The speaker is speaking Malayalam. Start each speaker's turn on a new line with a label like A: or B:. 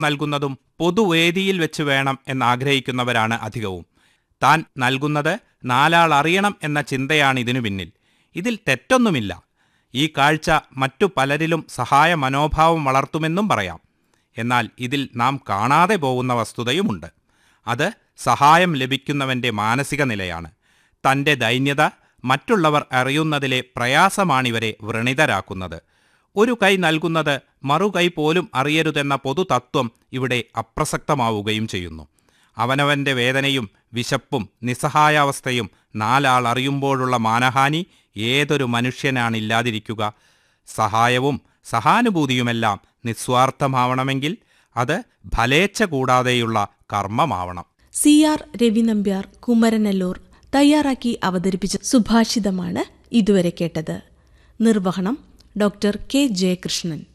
A: നൽകുന്നതും പൊതുവേദിയിൽ വെച്ച് വേണം എന്നാഗ്രഹിക്കുന്നവരാണ് അധികവും താൻ നൽകുന്നത് നാലാൾ അറിയണം എന്ന ചിന്തയാണ് ഇതിനു പിന്നിൽ ഇതിൽ തെറ്റൊന്നുമില്ല ഈ കാഴ്ച മറ്റു പലരിലും സഹായ മനോഭാവം വളർത്തുമെന്നും പറയാം എന്നാൽ ഇതിൽ നാം കാണാതെ പോകുന്ന വസ്തുതയുമുണ്ട് അത് സഹായം ലഭിക്കുന്നവന്റെ മാനസിക നിലയാണ് തന്റെ ദൈന്യത മറ്റുള്ളവർ അറിയുന്നതിലെ പ്രയാസമാണിവരെ വ്രണിതരാക്കുന്നത് ഒരു കൈ നൽകുന്നത് മറുകൈ പോലും അറിയരുതെന്ന പൊതുതത്വം ഇവിടെ അപ്രസക്തമാവുകയും ചെയ്യുന്നു അവനവന്റെ വേദനയും വിശപ്പും നിസ്സഹായാവസ്ഥയും നാലാൾ അറിയുമ്പോഴുള്ള മാനഹാനി ഏതൊരു മനുഷ്യനാണില്ലാതിരിക്കുക സഹായവും സഹാനുഭൂതിയുമെല്ലാം നിസ്വാർത്ഥമാവണമെങ്കിൽ അത് ഫലേച്ഛ കൂടാതെയുള്ള കർമ്മമാവണം
B: സി ആർ രവി നമ്പ്യാർ കുമരനല്ലൂർ തയ്യാറാക്കി അവതരിപ്പിച്ച സുഭാഷിതമാണ് ഇതുവരെ കേട്ടത് നിർവഹണം ഡോക്ടർ കെ ജയകൃഷ്ണൻ